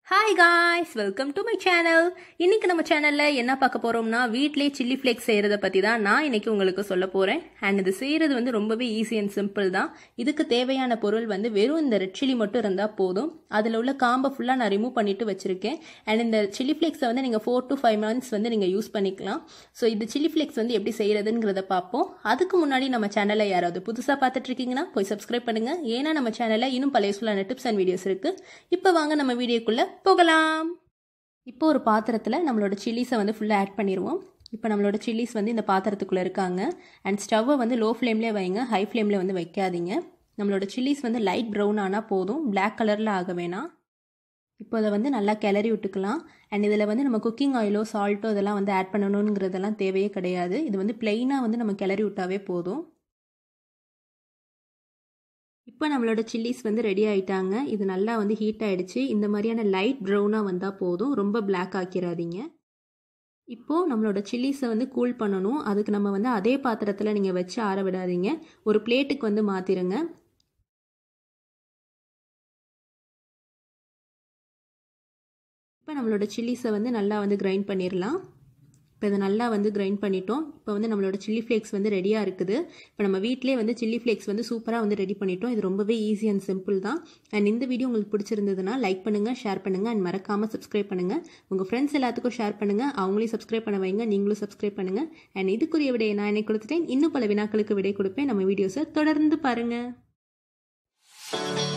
hi guys welcome to my channel இன்னைக்கு நம்ம சேனலில் என்ன பார்க்க போகிறோம்னா வீட்டிலே சில்லி ஃப்ளேக்ஸ் செய்கிறத பற்றி தான் நான் இன்னைக்கு உங்களுக்கு சொல்ல போகிறேன் அண்ட் இது செய்கிறது வந்து ரொம்பவே ஈஸி அண்ட் சிம்பிள் தான் இதுக்கு தேவையான பொருள் வந்து வெறும் இந்த ரெட் சில்லி மட்டும் இருந்தால் போதும் அதில் உள்ள காம்பை ஃபுல்லாக நான் ரிமூவ் பண்ணிட்டு வச்சுருக்கேன் அண்ட் இந்த சில்லி ஃப்ளேக்ஸை வந்து நீங்கள் ஃபோர் டு ஃபைவ் மந்த்ஸ் வந்து நீங்கள் யூஸ் பண்ணிக்கலாம் ஸோ இது சில்லி ஃப்ளேக்ஸ் வந்து எப்படி செய்கிறதுங்கிறத பார்ப்போம் அதுக்கு முன்னாடி நம்ம சேனலை யாராவது புதுசாக பார்த்துட்டு இருக்கீங்கன்னா போய் சப்ஸ்கிரைப் பண்ணுங்கள் ஏன்னா நம்ம சேனலில் இன்னும் பழைய யூஸ்ஃபுல்லான டிப்ஸ் அண்ட் வீடியோஸ் இருக்குது இப்போ வாங்க நம்ம வீடியோக்குள்ளே போகலாம் இப்போ ஒரு பாத்திரத்தில் நம்மளோட சில்லிஸை வந்து ஃபுல்லாக ஆட் பண்ணிடுவோம் இப்போ நம்மளோட சில்லிஸ் வந்து இந்த பாத்திரத்துக்குள்ளே இருக்காங்க அண்ட் ஸ்டவ்வை வந்து லோ ஃப்ளேம்லேயே வைங்க ஹை ஃப்ளேமில் வந்து வைக்காதீங்க நம்மளோட சில்லிஸ் வந்து லைட் ப்ரௌன் ஆனால் போதும் பிளாக் கலரில் ஆக வேணாம் இப்போ அதை வந்து நல்லா கிளறி விட்டுக்கலாம் அண்ட் இதில் வந்து நம்ம குக்கிங் ஆயிலோ சால்ட்டோ இதெல்லாம் வந்து ஆட் பண்ணணுங்கிறதெல்லாம் தேவையே கிடையாது இது வந்து பிளெயினாக வந்து நம்ம கிளறி விட்டாவே போதும் இப்போ நம்மளோட சில்லிஸ் வந்து ரெடி ஆயிட்டாங்க இது நல்லா வந்து ஹீட் ஆகிடுச்சு இந்த மாதிரியான லைட் ப்ரௌனாக வந்தால் போதும் ரொம்ப பிளாக் ஆக்கிடாதீங்க இப்போது நம்மளோட சில்லிஸை வந்து கூல் பண்ணணும் அதுக்கு நம்ம வந்து அதே பாத்திரத்தில் நீங்கள் வச்சு ஆற விடாதீங்க ஒரு பிளேட்டுக்கு வந்து மாற்றிடுங்க இப்போ நம்மளோட சில்லிஸை வந்து நல்லா வந்து கிரைண்ட் பண்ணிடலாம் இப்போ இதை நல்லா வந்து கிரைண்ட் பண்ணிட்டோம் இப்போ வந்து நம்மளோட சில்லி ஃப்ளேக்ஸ் வந்து ரெடியாக இருக்குது இப்போ நம்ம வீட்டிலே வந்து சில்லி ஃப்ளேக்ஸ் வந்து சூப்பராக வந்து ரெடி பண்ணிட்டோம் இது ரொம்பவே ஈஸி அண்ட் சிம்பிள் தான் அண்ட் இந்த வீடியோ உங்களுக்கு பிடிச்சிருந்ததுன்னா லைக் பண்ணுங்கள் ஷேர் பண்ணுங்கள் அண்ட் மறக்காமல் சப்ஸ்கிரைப் பண்ணுங்கள் உங்கள் ஃப்ரெண்ட்ஸ் எல்லாத்துக்கும் ஷேர் பண்ணுங்கள் அவங்களையும் சப்ஸ்கிரைப் பண்ண வைங்க நீங்களும் சப்ஸ்கிரைப் பண்ணுங்கள் அண்ட் இதுக்குரிய விடையை நான் என்னை கொடுத்துட்டேன் இன்னும் பல வினாக்களுக்கு விடை கொடுப்பேன் நம்ம வீடியோஸை தொடர்ந்து பாருங்கள்